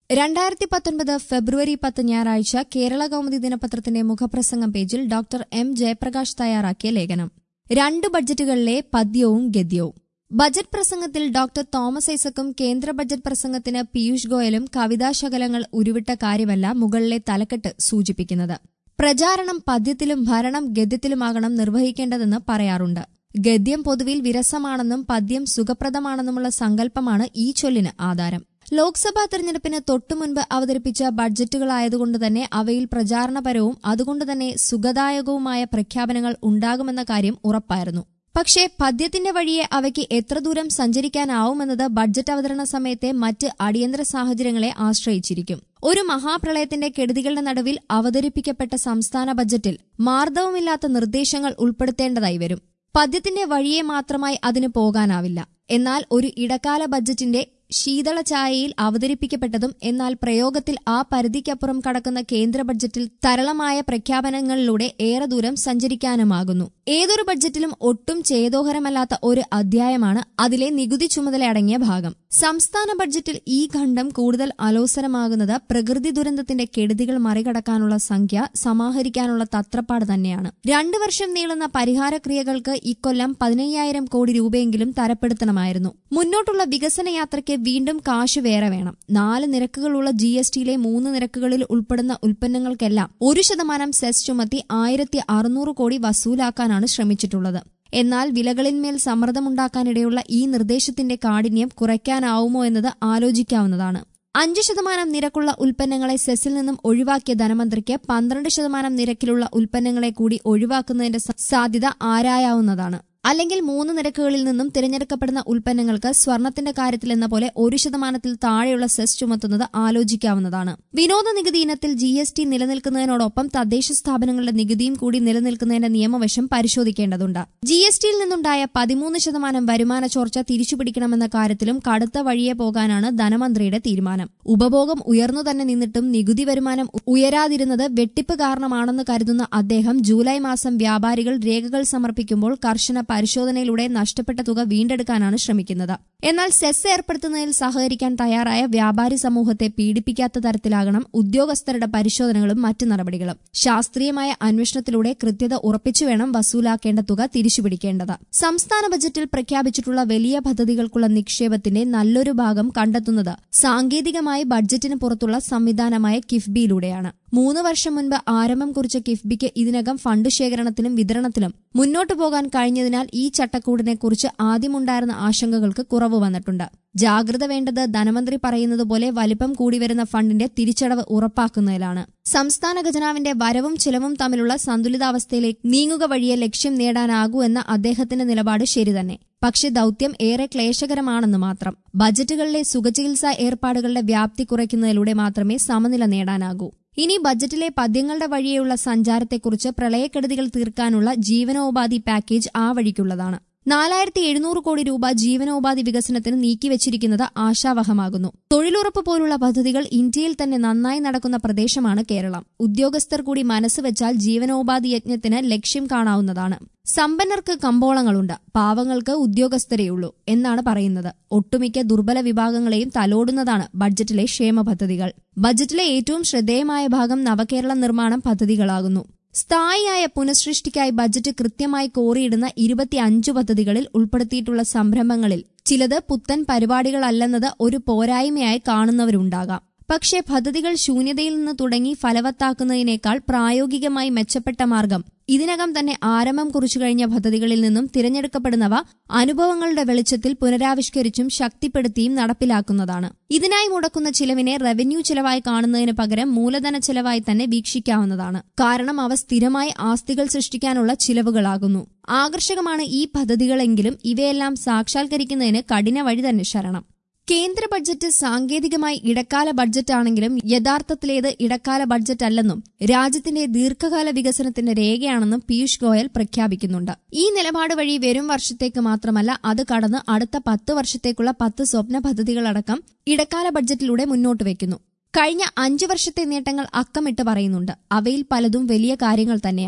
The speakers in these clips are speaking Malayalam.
രണ്ടായിരത്തി പത്തൊൻപത് ഫെബ്രുവരി പത്ത് ഞായറാഴ്ച കേരള കൗമുദി ദിനപത്രത്തിന്റെ മുഖപ്രസംഗം പേജിൽ ഡോക്ടർ എം ജയപ്രകാശ് തയ്യാറാക്കിയ ലേഖനം രണ്ട് ബഡ്ജറ്റുകളിലെ പദ്യവും ഗദ്യവും ബജറ്റ് പ്രസംഗത്തിൽ ഡോക്ടർ തോമസ് ഐസക്കും കേന്ദ്ര ബജറ്റ് പ്രസംഗത്തിന് പീയൂഷ് ഗോയലും കവിതാശകലങ്ങൾ ഉരുവിട്ട കാര്യമല്ല മുകളിലെ തലക്കെട്ട് സൂചിപ്പിക്കുന്നത് പ്രചാരണം പദ്യത്തിലും ഭരണം ഗദ്യത്തിലുമാകണം നിർവഹിക്കേണ്ടതെന്ന് പറയാറുണ്ട് ഗദ്യം പൊതുവിൽ വിരസമാണെന്നും പദ്യം സുഖപ്രദമാണെന്നുമുള്ള സങ്കല്പമാണ് ഈ ചൊല്ലിന് ആധാരം ലോക്സഭാ തെരഞ്ഞെടുപ്പിന് തൊട്ടുമുൻപ് അവതരിപ്പിച്ച ബഡ്ജറ്റുകളായതുകൊണ്ട് തന്നെ അവയിൽ പ്രചാരണപരവും അതുകൊണ്ടുതന്നെ സുഖദായകവുമായ പ്രഖ്യാപനങ്ങൾ ഉണ്ടാകുമെന്ന കാര്യം ഉറപ്പായിരുന്നു പക്ഷേ പദ്യത്തിന്റെ വഴിയെ അവയ്ക്ക് എത്ര ദൂരം സഞ്ചരിക്കാനാവുമെന്നത് ബഡ്ജറ്റ് അവതരണ സമയത്തെ മറ്റ് അടിയന്തര സാഹചര്യങ്ങളെ ആശ്രയിച്ചിരിക്കും ഒരു മഹാപ്രളയത്തിന്റെ കെടുതികളുടെ നടുവിൽ അവതരിപ്പിക്കപ്പെട്ട സംസ്ഥാന ബജറ്റിൽ മാർദ്ദവമില്ലാത്ത നിർദ്ദേശങ്ങൾ ഉൾപ്പെടുത്തേണ്ടതായി വരും പദ്യത്തിന്റെ വഴിയെ മാത്രമായി അതിന് പോകാനാവില്ല എന്നാൽ ഒരു ഇടക്കാല ബജറ്റിന്റെ ശീതള ഛായയിൽ അവതരിപ്പിക്കപ്പെട്ടതും എന്നാൽ പ്രയോഗത്തിൽ ആ പരിധിക്കപ്പുറം കടക്കുന്ന കേന്ദ്ര ബഡ്ജറ്റിൽ തരളമായ പ്രഖ്യാപനങ്ങളിലൂടെ ഏറെ ദൂരം സഞ്ചരിക്കാനുമാകുന്നു ഏതൊരു ബഡ്ജറ്റിലും ഒട്ടും ചേതോഹരമല്ലാത്ത ഒരു അധ്യായമാണ് അതിലെ നികുതി ചുമതല അടങ്ങിയ ഭാഗം സംസ്ഥാന ബഡ്ജറ്റിൽ ഈ ഖണ്ഡം കൂടുതൽ അലോസരമാകുന്നത് പ്രകൃതി ദുരന്തത്തിന്റെ കെടുതികൾ മറികടക്കാനുള്ള സംഖ്യ സമാഹരിക്കാനുള്ള തത്രപ്പാട് തന്നെയാണ് രണ്ടു വർഷം നീളുന്ന പരിഹാര ക്രിയകൾക്ക് ഇക്കൊല്ലം പതിനയ്യായിരം കോടി രൂപയെങ്കിലും തരപ്പെടുത്തണമായിരുന്നു മുന്നോട്ടുള്ള വികസന യാത്രയ്ക്ക് വീണ്ടും കാശ് വേറെ വേണം നാല് നിരക്കുകളുള്ള ജി എസ് ടിയിലെ മൂന്ന് നിരക്കുകളിൽ ഉൾപ്പെടുന്ന ഉൽപ്പന്നങ്ങൾക്കെല്ലാം ഒരു ശതമാനം സെസ് ചുമത്തി ആയിരത്തി അറുന്നൂറ് കോടി വസൂലാക്കാനാണ് ശ്രമിച്ചിട്ടുള്ളത് എന്നാൽ വിലകളിന്മേൽ സമ്മർദ്ദമുണ്ടാക്കാനിടയുള്ള ഈ നിർദ്ദേശത്തിന്റെ കാഠിന്യം കുറയ്ക്കാനാവുമോ എന്നത് ആലോചിക്കാവുന്നതാണ് അഞ്ച് ശതമാനം നിരക്കുള്ള ഉൽപ്പന്നങ്ങളെ സെസ്സിൽ നിന്നും ഒഴിവാക്കിയ ധനമന്ത്രിക്ക് പന്ത്രണ്ട് ശതമാനം നിരക്കിലുള്ള ഉൽപ്പന്നങ്ങളെ കൂടി ഒഴിവാക്കുന്നതിന്റെ സാധ്യത ആരായാവുന്നതാണ് അല്ലെങ്കിൽ മൂന്ന് നിരക്കുകളിൽ നിന്നും തിരഞ്ഞെടുക്കപ്പെടുന്ന ഉൽപ്പന്നങ്ങൾക്ക് സ്വർണത്തിന്റെ കാര്യത്തിലെന്ന പോലെ ഒരു ശതമാനത്തിൽ താഴെയുള്ള സെസ് ചുമത്തുന്നത് ആലോചിക്കാവുന്നതാണ് വിനോദ നികുതി ഇനത്തിൽ ജി എസ് ടി നിലനിൽക്കുന്നതിനോടൊപ്പം തദ്ദേശ സ്ഥാപനങ്ങളുടെ നികുതിയും കൂടി നിലനിൽക്കുന്നതിന്റെ നിയമവശം പരിശോധിക്കേണ്ടതുണ്ട് ജി എസ് ടിയിൽ നിന്നുണ്ടായ പതിമൂന്ന് ശതമാനം വരുമാന ചോർച്ച തിരിച്ചുപിടിക്കണമെന്ന കാര്യത്തിലും കടുത്ത വഴിയെ പോകാനാണ് ധനമന്ത്രിയുടെ തീരുമാനം ഉപഭോഗം ഉയർന്നു തന്നെ നിന്നിട്ടും നികുതി വരുമാനം ഉയരാതിരുന്നത് വെട്ടിപ്പ് കാരണമാണെന്ന് കരുതുന്ന അദ്ദേഹം ജൂലൈ മാസം വ്യാപാരികൾ രേഖകൾ സമർപ്പിക്കുമ്പോൾ കർശന പരിശോധനയിലൂടെ നഷ്ടപ്പെട്ട തുക വീണ്ടെടുക്കാനാണ് ശ്രമിക്കുന്നത് എന്നാൽ സെസ് ഏർപ്പെടുത്തുന്നതിൽ സഹകരിക്കാൻ തയ്യാറായ വ്യാപാരി സമൂഹത്തെ പീഡിപ്പിക്കാത്ത തരത്തിലാകണം ഉദ്യോഗസ്ഥരുടെ പരിശോധനകളും മറ്റ് നടപടികളും ശാസ്ത്രീയമായ അന്വേഷണത്തിലൂടെ കൃത്യത ഉറപ്പിച്ചു വേണം വസൂലാക്കേണ്ട തുക തിരിച്ചുപിടിക്കേണ്ടത് സംസ്ഥാന ബജറ്റിൽ പ്രഖ്യാപിച്ചിട്ടുള്ള വലിയ പദ്ധതികൾക്കുള്ള നിക്ഷേപത്തിന്റെ നല്ലൊരു ഭാഗം കണ്ടെത്തുന്നത് സാങ്കേതികമായി ബഡ്ജറ്റിന് പുറത്തുള്ള സംവിധാനമായ കിഫ്ബിയിലൂടെയാണ് മൂന്ന് വർഷം മുൻപ് ആരംഭം കുറിച്ച കിഫ്ബിക്ക് ഇതിനകം ഫണ്ട് ശേഖരണത്തിലും വിതരണത്തിലും മുന്നോട്ടു പോകാൻ കഴിഞ്ഞതിനാൽ ഈ ചട്ടക്കൂടിനെ കുറിച്ച് ആദ്യമുണ്ടായിരുന്ന ആശങ്കകൾക്ക് കുറവ് വന്നിട്ടുണ്ട് ജാഗ്രത വേണ്ടത് ധനമന്ത്രി പറയുന്നത് പോലെ വലിപ്പം കൂടിവരുന്ന ഫണ്ടിന്റെ തിരിച്ചടവ് ഉറപ്പാക്കുന്നതിലാണ് സംസ്ഥാന ഖജനാവിന്റെ വരവും ചിലവും തമ്മിലുള്ള സന്തുലിതാവസ്ഥയിലേക്ക് നീങ്ങുക വഴിയെ ലക്ഷ്യം നേടാനാകൂ എന്ന അദ്ദേഹത്തിന്റെ നിലപാട് ശരി തന്നെ പക്ഷെ ദൌത്യം ഏറെ ക്ലേശകരമാണെന്ന് മാത്രം ബജറ്റുകളിലെ സുഖചികിത്സാ ഏർപ്പാടുകളുടെ വ്യാപ്തി കുറയ്ക്കുന്നതിലൂടെ മാത്രമേ സമനില നേടാനാകൂ ഇനി ബജറ്റിലെ പദ്യങ്ങളുടെ വഴിയുള്ള സഞ്ചാരത്തെക്കുറിച്ച് പ്രളയക്കെടുതികൾ തീർക്കാനുള്ള ജീവനോപാധി പാക്കേജ് ആ വഴിക്കുള്ളതാണ് നാലായിരത്തി എഴുന്നൂറ് കോടി രൂപ ജീവനോപാധി വികസനത്തിന് നീക്കിവച്ചിരിക്കുന്നത് ആശാവഹമാകുന്നു തൊഴിലുറപ്പ് പോലുള്ള പദ്ധതികൾ ഇന്ത്യയിൽ തന്നെ നന്നായി നടക്കുന്ന പ്രദേശമാണ് കേരളം ഉദ്യോഗസ്ഥർ കൂടി മനസ്സ് വെച്ചാൽ ജീവനോപാധി യജ്ഞത്തിന് ലക്ഷ്യം കാണാവുന്നതാണ് സമ്പന്നർക്ക് കമ്പോളങ്ങളുണ്ട് പാവങ്ങൾക്ക് ഉദ്യോഗസ്ഥരെയുള്ളൂ എന്നാണ് പറയുന്നത് ഒട്ടുമിക്ക ദുർബല വിഭാഗങ്ങളെയും തലോടുന്നതാണ് ബഡ്ജറ്റിലെ ക്ഷേമ പദ്ധതികൾ ബജറ്റിലെ ഏറ്റവും ശ്രദ്ധേയമായ ഭാഗം നവകേരള നിർമ്മാണം പദ്ധതികളാകുന്നു സ്ഥായിയായ പുനഃസൃഷ്ടിക്കായി ബജറ്റ് കൃത്യമായി കോറിയിടുന്ന ഇരുപത്തിയഞ്ചു പദ്ധതികളിൽ ഉൾപ്പെടുത്തിയിട്ടുള്ള സംരംഭങ്ങളിൽ ചിലത് പുത്തൻ പരിപാടികളല്ലെന്നത് ഒരു പോരായ്മയായി കാണുന്നവരുണ്ടാകാം പക്ഷേ പദ്ധതികൾ ശൂന്യതയിൽ നിന്ന് തുടങ്ങി ഫലവത്താക്കുന്നതിനേക്കാൾ പ്രായോഗികമായി മെച്ചപ്പെട്ട മാർഗം ഇതിനകം തന്നെ ആരംഭം കുറിച്ചു കഴിഞ്ഞ പദ്ധതികളിൽ നിന്നും തിരഞ്ഞെടുക്കപ്പെടുന്നവ അനുഭവങ്ങളുടെ വെളിച്ചത്തിൽ പുനരാവിഷ്കരിച്ചും ശക്തിപ്പെടുത്തിയും നടപ്പിലാക്കുന്നതാണ് ഇതിനായി മുടക്കുന്ന ചിലവിനെ റവന്യൂ ചിലവായി കാണുന്നതിന് പകരം മൂലധന ചിലവായി തന്നെ വീക്ഷിക്കാവുന്നതാണ് കാരണം അവ സ്ഥിരമായി ആസ്തികൾ സൃഷ്ടിക്കാനുള്ള ചിലവുകളാകുന്നു ആകർഷകമാണ് ഈ പദ്ധതികളെങ്കിലും ഇവയെല്ലാം സാക്ഷാത്കരിക്കുന്നതിന് കഠിന വഴി തന്നെ ശരണം കേന്ദ്ര ബഡ്ജറ്റ് സാങ്കേതികമായി ഇടക്കാല ബഡ്ജറ്റാണെങ്കിലും യഥാർത്ഥത്തിലേത് ഇടക്കാല ബഡ്ജറ്റ് അല്ലെന്നും രാജ്യത്തിന്റെ ദീർഘകാല വികസനത്തിന്റെ രേഖയാണെന്നും പീയൂഷ് ഗോയൽ പ്രഖ്യാപിക്കുന്നുണ്ട് ഈ നിലപാട് വഴി വരും വർഷത്തേക്ക് മാത്രമല്ല അത് കടന്ന് അടുത്ത പത്ത് വർഷത്തേക്കുള്ള പത്ത് സ്വപ്ന പദ്ധതികളടക്കം ഇടക്കാല ബഡ്ജറ്റിലൂടെ മുന്നോട്ട് വയ്ക്കുന്നു കഴിഞ്ഞ അഞ്ചു വർഷത്തെ നേട്ടങ്ങൾ അക്കമിട്ട് പറയുന്നുണ്ട് അവയിൽ പലതും വലിയ കാര്യങ്ങൾ തന്നെയാണ്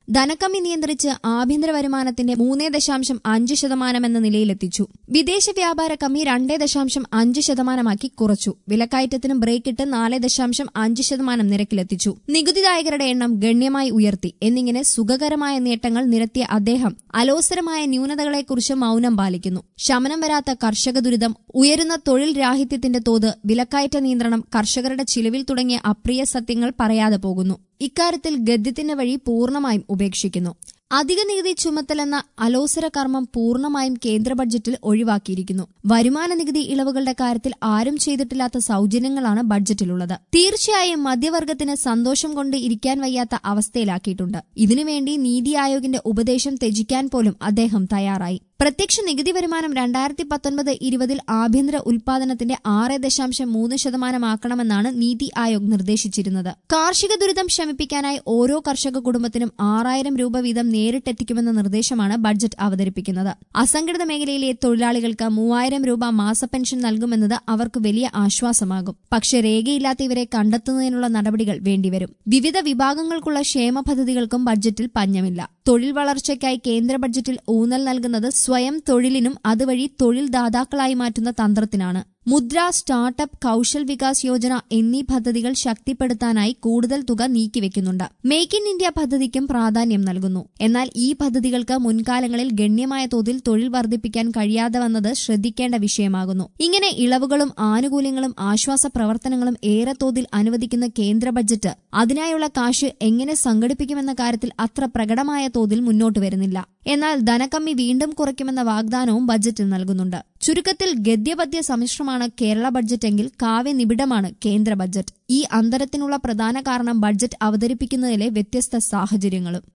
ധനക്കമ്മി നിയന്ത്രിച്ച് ആഭ്യന്തര വരുമാനത്തിന്റെ മൂന്നേ ദശാംശം അഞ്ച് ശതമാനം എന്ന നിലയിലെത്തിച്ചു വിദേശ വ്യാപാര കമ്മി രണ്ടേ ദശാംശം അഞ്ച് ശതമാനമാക്കി കുറച്ചു വിലക്കയറ്റത്തിനും ബ്രേക്കിട്ട് നാല് ദശാംശം അഞ്ച് ശതമാനം നിരക്കിലെത്തിച്ചു നികുതിദായകരുടെ എണ്ണം ഗണ്യമായി ഉയർത്തി എന്നിങ്ങനെ സുഖകരമായ നേട്ടങ്ങൾ നിരത്തിയ അദ്ദേഹം അലോസരമായ ന്യൂനതകളെക്കുറിച്ച് മൌനം പാലിക്കുന്നു ശമനം വരാത്ത കർഷക ദുരിതം ഉയരുന്ന തൊഴിൽ രാഹിത്യത്തിന്റെ തോത് വിലക്കയറ്റ നിയന്ത്രണം കർഷകരുടെ ചിലവിൽ തുടങ്ങിയ അപ്രിയ സത്യങ്ങൾ പറയാതെ പോകുന്നു ഇക്കാര്യത്തിൽ ഗദ്യത്തിന്റെ വഴി പൂർണ്ണമായും ഉപേക്ഷിക്കുന്നു അധിക നികുതി ചുമത്തലെന്ന അലോസര കർമ്മം പൂർണ്ണമായും കേന്ദ്ര ബഡ്ജറ്റിൽ ഒഴിവാക്കിയിരിക്കുന്നു വരുമാന നികുതി ഇളവുകളുടെ കാര്യത്തിൽ ആരും ചെയ്തിട്ടില്ലാത്ത സൌജന്യങ്ങളാണ് ബഡ്ജറ്റിലുള്ളത് തീർച്ചയായും മധ്യവർഗത്തിന് സന്തോഷം കൊണ്ട് ഇരിക്കാൻ വയ്യാത്ത അവസ്ഥയിലാക്കിയിട്ടുണ്ട് ഇതിനുവേണ്ടി നീതി ആയോഗിന്റെ ഉപദേശം ത്യജിക്കാൻ പോലും അദ്ദേഹം തയ്യാറായി പ്രത്യക്ഷ നികുതി വരുമാനം രണ്ടായിരത്തി പത്തൊൻപത് ഇരുപതിൽ ആഭ്യന്തര ഉൽപാദനത്തിന്റെ ആറ് ദശാംശം മൂന്ന് ശതമാനമാക്കണമെന്നാണ് നീതി ആയോഗ് നിർദ്ദേശിച്ചിരുന്നത് കാർഷിക ദുരിതം ശമിപ്പിക്കാനായി ഓരോ കർഷക കുടുംബത്തിനും ആറായിരം രൂപ വീതം നേരിട്ടെത്തിക്കുമെന്ന നിർദ്ദേശമാണ് ബഡ്ജറ്റ് അവതരിപ്പിക്കുന്നത് അസംഘടിത മേഖലയിലെ തൊഴിലാളികൾക്ക് മൂവായിരം രൂപ മാസ പെൻഷൻ നൽകുമെന്നത് അവർക്ക് വലിയ ആശ്വാസമാകും പക്ഷെ രേഖയില്ലാത്ത ഇവരെ കണ്ടെത്തുന്നതിനുള്ള നടപടികൾ വേണ്ടിവരും വിവിധ വിഭാഗങ്ങൾക്കുള്ള ക്ഷേമ പദ്ധതികൾക്കും ബഡ്ജറ്റിൽ പഞ്ഞമില്ല തൊഴിൽ വളർച്ചയ്ക്കായി കേന്ദ്ര ബഡ്ജറ്റിൽ ഊന്നൽ നൽകുന്നത് സ്വയം തൊഴിലിനും അതുവഴി തൊഴിൽ ദാതാക്കളായി മാറ്റുന്ന തന്ത്രത്തിനാണ് മുദ്ര സ്റ്റാർട്ടപ്പ് കൌശൽ വികാസ് യോജന എന്നീ പദ്ധതികൾ ശക്തിപ്പെടുത്താനായി കൂടുതൽ തുക നീക്കിവെക്കുന്നുണ്ട് മേക്ക് ഇൻ ഇന്ത്യ പദ്ധതിക്കും പ്രാധാന്യം നൽകുന്നു എന്നാൽ ഈ പദ്ധതികൾക്ക് മുൻകാലങ്ങളിൽ ഗണ്യമായ തോതിൽ തൊഴിൽ വർദ്ധിപ്പിക്കാൻ കഴിയാതെ വന്നത് ശ്രദ്ധിക്കേണ്ട വിഷയമാകുന്നു ഇങ്ങനെ ഇളവുകളും ആനുകൂല്യങ്ങളും ആശ്വാസ പ്രവർത്തനങ്ങളും ഏറെ തോതിൽ അനുവദിക്കുന്ന കേന്ദ്ര ബഡ്ജറ്റ് അതിനായുള്ള കാശ് എങ്ങനെ സംഘടിപ്പിക്കുമെന്ന കാര്യത്തിൽ അത്ര പ്രകടമായ തോതിൽ മുന്നോട്ട് വരുന്നില്ല എന്നാൽ ധനക്കമ്മി വീണ്ടും കുറയ്ക്കുമെന്ന വാഗ്ദാനവും ബജറ്റിൽ നൽകുന്നുണ്ട് ചുരുക്കത്തിൽ ഗദ്യപദ്യ സമ്മിശ്രമാണ് കേരള ബഡ്ജറ്റെങ്കിൽ കാവ്യനിബിഡമാണ് കേന്ദ്ര ബഡ്ജറ്റ് ഈ അന്തരത്തിനുള്ള പ്രധാന കാരണം ബഡ്ജറ്റ് അവതരിപ്പിക്കുന്നതിലെ വ്യത്യസ്ത സാഹചര്യങ്ങളും